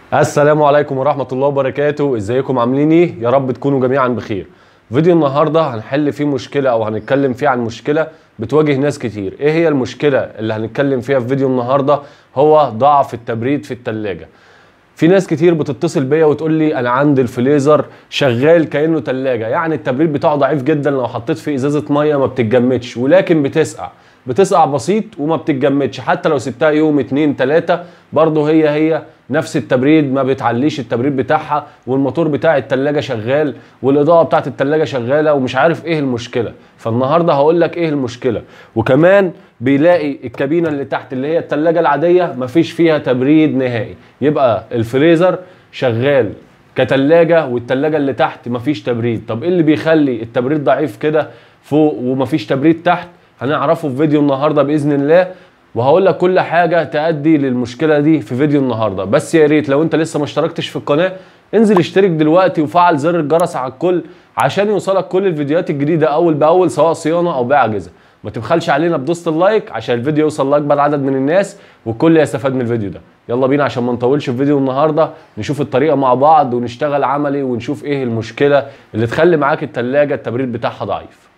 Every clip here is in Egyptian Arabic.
السلام عليكم ورحمة الله وبركاته ازيكم عاملين ايه يا رب تكونوا جميعا بخير فيديو النهاردة هنحل فيه مشكلة او هنتكلم فيه عن مشكلة بتواجه ناس كتير ايه هي المشكلة اللي هنتكلم فيها في فيديو النهاردة هو ضعف التبريد في التلاجة في ناس كتير بتتصل بيا وتقول لي انا عندي الفليزر شغال كانه تلاجة يعني التبريد بتاعه ضعيف جدا لو حطيت فيه ازازة مية ما بتتجمدش ولكن بتسقع بتسقع بسيط وما بتتجمدش حتى لو سبتها يوم اتنين تلاتة برضه هي هي نفس التبريد ما بتعليش التبريد بتاعها والموتور بتاع التلاجة شغال والاضاءة بتاعت التلاجة شغالة ومش عارف ايه المشكلة فالنهاردة هقول لك ايه المشكلة وكمان بيلاقي الكابينة اللي تحت اللي هي التلاجة العادية مفيش فيها تبريد نهائي يبقى الفريزر شغال كتلاجة والتلاجة اللي تحت مفيش تبريد طب ايه اللي بيخلي التبريد ضعيف كده فوق ومفيش تبريد تحت هنعرفه في فيديو النهارده باذن الله وهقول لك كل حاجه تؤدي للمشكله دي في فيديو النهارده بس يا ريت لو انت لسه ما اشتركتش في القناه انزل اشترك دلوقتي وفعل زر الجرس على الكل عشان يوصلك كل الفيديوهات الجديده اول باول سواء صيانه او بيع اجهزه ما تبخلش علينا بدوسه اللايك عشان الفيديو يوصل لاكبر عدد من الناس والكل يستفاد من الفيديو ده يلا بينا عشان ما نطولش في فيديو النهارده نشوف الطريقه مع بعض ونشتغل عملي ونشوف ايه المشكله اللي تخلي معاك التلاجة التبريد بتاعها ضعيف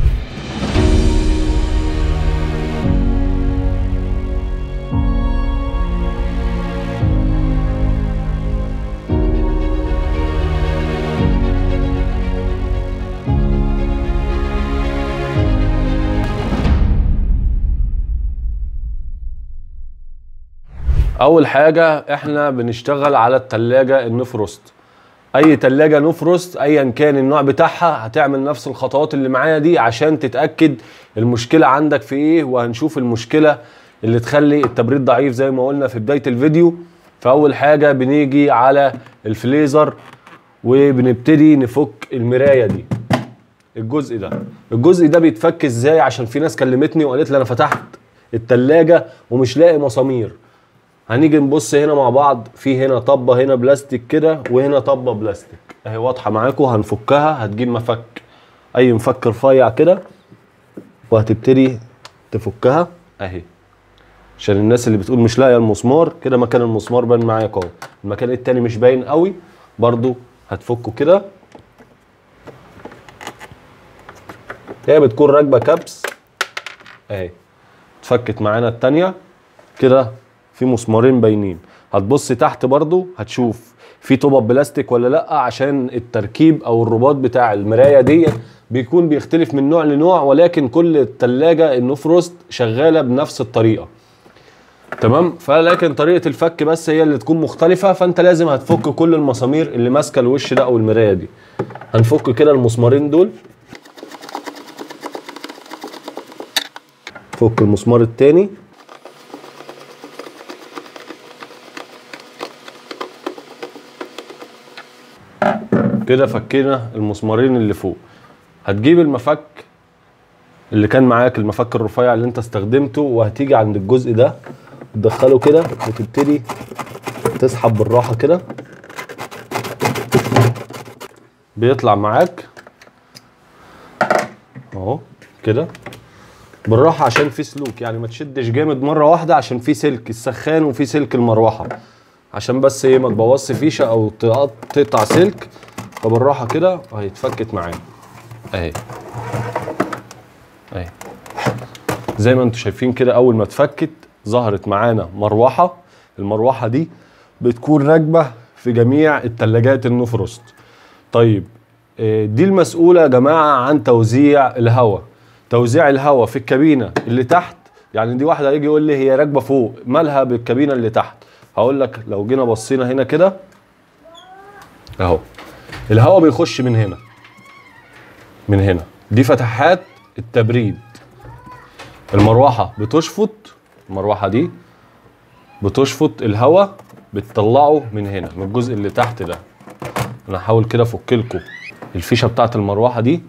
اول حاجه احنا بنشتغل على التلاجة النفروست اي تلاجة نفروست ايا كان النوع بتاعها هتعمل نفس الخطوات اللي معايا دي عشان تتاكد المشكله عندك في ايه وهنشوف المشكله اللي تخلي التبريد ضعيف زي ما قلنا في بدايه الفيديو فاول حاجه بنيجي على الفليزر وبنبتدي نفك المرايه دي الجزء ده الجزء ده بيتفك ازاي عشان في ناس كلمتني وقالت لي انا فتحت التلاجة ومش لاقي مسامير هنيجي نبص هنا مع بعض في هنا طبه هنا بلاستيك كده وهنا طبه بلاستيك اهي واضحه معاكم هنفكها هتجيب مفك اي مفك رفيع كده وهتبتدي تفكها اهي عشان الناس اللي بتقول مش لاقيه المسمار كده مكان المسمار باين معاك اهو المكان التاني مش باين قوي برضو هتفكه كده هي بتكون راكبه كبس اهي اتفكت معانا التانيه كده في مسمارين باينين هتبص تحت برضو هتشوف في طبق بلاستيك ولا لا عشان التركيب او الرباط بتاع المرايه دي بيكون بيختلف من نوع لنوع ولكن كل التلاجة النفروست شغاله بنفس الطريقه تمام فلكن طريقه الفك بس هي اللي تكون مختلفه فانت لازم هتفك كل المسامير اللي ماسكه الوش ده او المرايه دي هنفك كده المسمارين دول فك المسمار التاني كده فكينا المسمارين اللي فوق هتجيب المفك اللي كان معاك المفك الرفيع اللي انت استخدمته وهتيجي عند الجزء ده تدخله كده وتبتدي تسحب بالراحه كده بيطلع معاك اهو كده بالراحه عشان في سلوك يعني ما تشدش جامد مره واحده عشان في سلك السخان وفي سلك المروحه عشان بس ايه ما تبوظش فيشه او تقطع سلك فبالراحه كده اهي اتفكت معانا اهي اهي زي ما انتم شايفين كده اول ما اتفكت ظهرت معانا مروحه المروحه دي بتكون راكبه في جميع الثلاجات النفروست طيب دي المسؤوله يا جماعه عن توزيع الهواء توزيع الهواء في الكابينه اللي تحت يعني دي واحده يجي يقول لي هي راكبه فوق مالها بالكابينه اللي تحت هقول لك لو جينا بصينا هنا كده اهو الهواء بيخش من هنا من هنا دي فتحات التبريد المروحة بتشفط المروحة دي بتشفط الهواء بتطلعه من هنا من الجزء اللي تحت ده انا هحاول كده افك لكم الفيشه بتاعت المروحه دي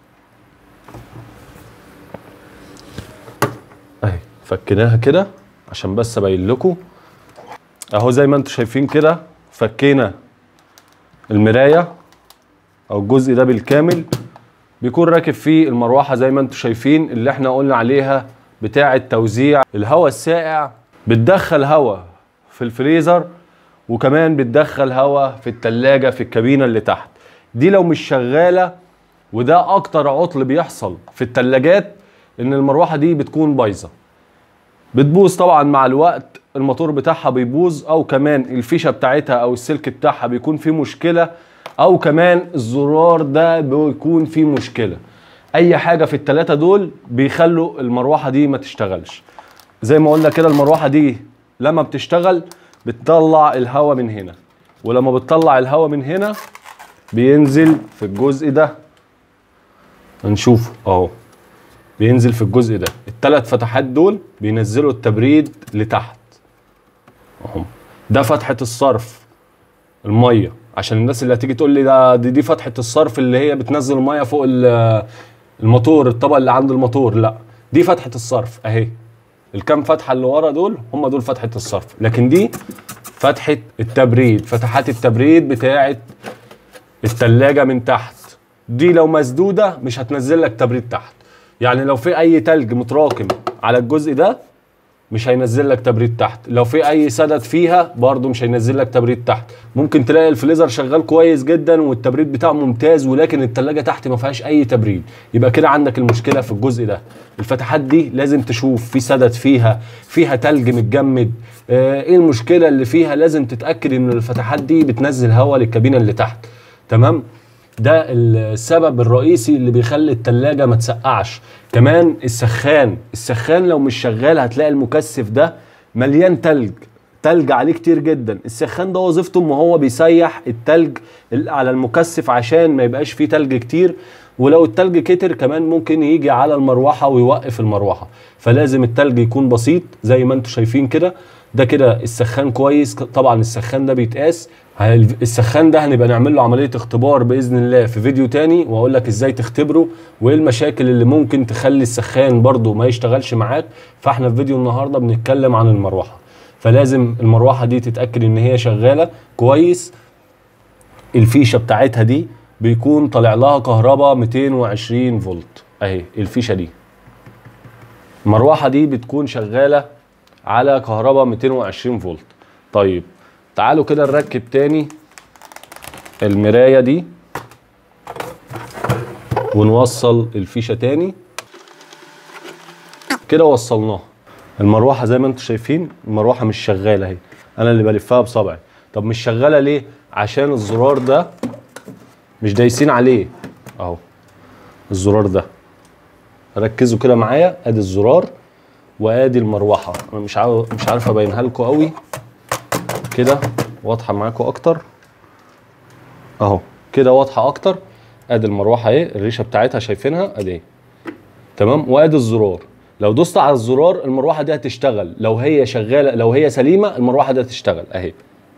اهي فكيناها كده عشان بس ابين لكم اهو زي ما انتم شايفين كده فكينا المرايه او الجزء ده بالكامل بيكون راكب فيه المروحه زي ما انتم شايفين اللي احنا قلنا عليها بتاعه توزيع الهواء الساقع بتدخل هواء في الفريزر وكمان بتدخل هواء في التلاجة في الكابينة اللي تحت دي لو مش شغالة وده اكتر عطل بيحصل في التلاجات ان المروحة دي بتكون بايظة بتبوظ طبعا مع الوقت الموتور بتاعها بيبوظ او كمان الفيشه بتاعتها او السلك بتاعها بيكون فيه مشكله او كمان الزرار ده بيكون فيه مشكله اي حاجه في الثلاثه دول بيخلوا المروحه دي ما تشتغلش زي ما قلنا كده المروحه دي لما بتشتغل بتطلع الهواء من هنا ولما بتطلع الهواء من هنا بينزل في الجزء ده هنشوفه اهو بينزل في الجزء ده الثلاث فتحات دول بينزلوا التبريد لتحت اهم ده فتحة الصرف المية عشان الناس اللي هتيجي تقول لي ده دي, دي فتحة الصرف اللي هي بتنزل المية فوق ال- الموتور الطبقة اللي عند الموتور لا دي فتحة الصرف اهي الكام فتحة اللي ورا دول هم دول فتحة الصرف لكن دي فتحة التبريد فتحات التبريد بتاعت التلاجة من تحت دي لو مسدودة مش هتنزل لك تبريد تحت يعني لو في اي تلج متراكم على الجزء ده مش هينزل لك تبريد تحت لو في اي سدد فيها برضه مش هينزل لك تبريد تحت ممكن تلاقي الفليزر شغال كويس جدا والتبريد بتاعه ممتاز ولكن التلاجة تحت ما فيهاش اي تبريد يبقى كده عندك المشكله في الجزء ده الفتحات دي لازم تشوف في سدد فيها فيها تلج متجمد آه، ايه المشكله اللي فيها لازم تتاكد ان الفتحات دي بتنزل هواء للكابينه اللي تحت تمام ده السبب الرئيسي اللي بيخلي التلاجة ما تسقعش كمان السخان السخان لو مش شغال هتلاقي المكثف ده مليان تلج تلج عليه كتير جدا السخان ده وظيفته ان هو بيسيح التلج ال- على المكثف عشان ما يبقاش فيه تلج كتير ولو التلج كتر كمان ممكن يجي على المروحة ويوقف المروحة فلازم التلج يكون بسيط زي ما انتم شايفين كده ده كده السخان كويس طبعا السخان ده بيتقاس هل- السخان ده هنبقى نعمل له عمليه اختبار باذن الله في فيديو تاني واقول لك ازاي تختبره وايه المشاكل اللي ممكن تخلي السخان برضو ما يشتغلش معاك فاحنا في فيديو النهارده بنتكلم عن المروحه فلازم المروحه دي تتاكد ان هي شغاله كويس الفيشه بتاعتها دي بيكون طالع لها كهرباء 220 فولت اهي الفيشه دي المروحه دي بتكون شغاله على كهرباء 220 فولت طيب تعالوا كده نركب تاني المرايه دي ونوصل الفيشه تاني كده وصلناها المروحه زي ما انتم شايفين المروحه مش شغاله اهي انا اللي بلفها بصبعي طب مش شغاله ليه عشان الزرار ده مش دايسين عليه اهو الزرار ده ركزوا كده معايا ادي الزرار وادي المروحه انا مش عارف مش عارف ابينها لكم قوي كده واضحه معاكم اكتر اهو كده واضحه اكتر ادي المروحه اهي الريشه بتاعتها شايفينها ادي تمام وادي الزرار لو دوست على الزرار المروحه دي هتشتغل لو هي شغاله لو هي سليمه المروحه دي هتشتغل اهي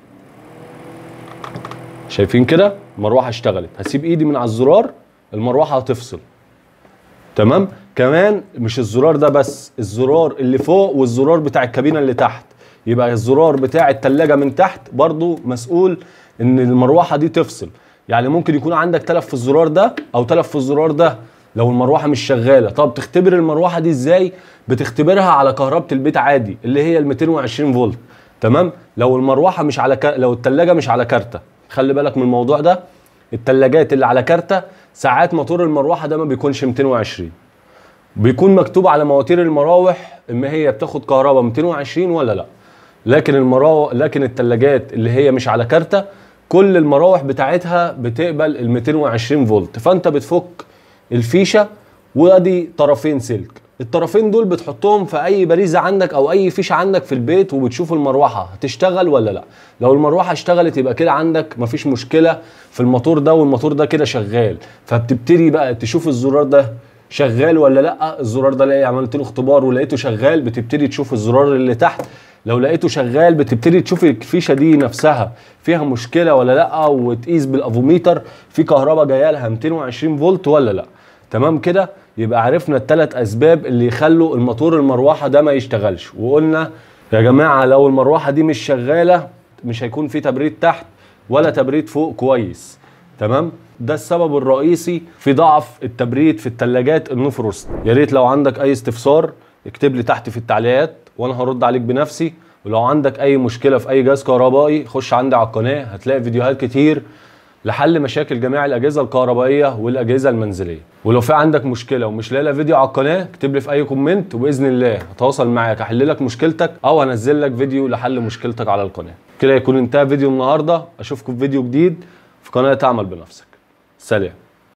شايفين كده المروحه اشتغلت هسيب ايدي من على الزرار المروحه هتفصل تمام كمان مش الزرار ده بس الزرار اللي فوق والزرار بتاع الكابينه اللي تحت يبقى الزرار بتاع التلاجة من تحت برضو مسؤول ان المروحه دي تفصل يعني ممكن يكون عندك تلف في الزرار ده او تلف في الزرار ده لو المروحه مش شغاله طب تختبر المروحه دي ازاي بتختبرها على كهربة البيت عادي اللي هي ال 220 فولت تمام لو المروحه مش على ك... لو التلاجة مش على كارته خلي بالك من الموضوع ده التلاجات اللي على كارته ساعات موتور المروحه ده ما بيكونش 220 بيكون مكتوب على مواتير المراوح ان هي بتاخد كهرباء 220 ولا لا لكن المراوح لكن الثلاجات اللي هي مش على كارته كل المراوح بتاعتها بتقبل ال 220 فولت فانت بتفك الفيشه وادي طرفين سلك الطرفين دول بتحطهم في اي باريزه عندك او اي فيشه عندك في البيت وبتشوف المروحه هتشتغل ولا لا لو المروحه اشتغلت يبقى كده عندك مفيش مشكله في الموتور ده والموتور ده كده شغال فبتبتدي بقى تشوف الزرار ده شغال ولا لا الزرار ده لاقي عملت له اختبار ولقيته شغال بتبتدي تشوف الزرار اللي تحت لو لقيته شغال بتبتدي تشوف الفيشه دي نفسها فيها مشكله ولا لا وتقيس بالافوميتر في كهرباء جايه لها 220 فولت ولا لا تمام كده يبقى عرفنا الثلاث اسباب اللي يخلوا الموتور المروحه ده ما يشتغلش وقلنا يا جماعه لو المروحه دي مش شغاله مش هيكون في تبريد تحت ولا تبريد فوق كويس تمام ده السبب الرئيسي في ضعف التبريد في الثلاجات النو فروست يا ريت لو عندك اي استفسار اكتب لي تحت في التعليقات وانا هرد عليك بنفسي ولو عندك اي مشكله في اي جهاز كهربائي خش عندي على القناه هتلاقي فيديوهات كتير لحل مشاكل جميع الاجهزه الكهربائيه والاجهزه المنزليه ولو في عندك مشكله ومش لاقي لها فيديو على القناه اكتب لي في اي كومنت وباذن الله هتواصل معاك احل لك مشكلتك او هنزل لك فيديو لحل مشكلتك على القناه كده يكون انتهى فيديو النهارده اشوفكم في فيديو جديد في قناه تعمل بنفسك سلام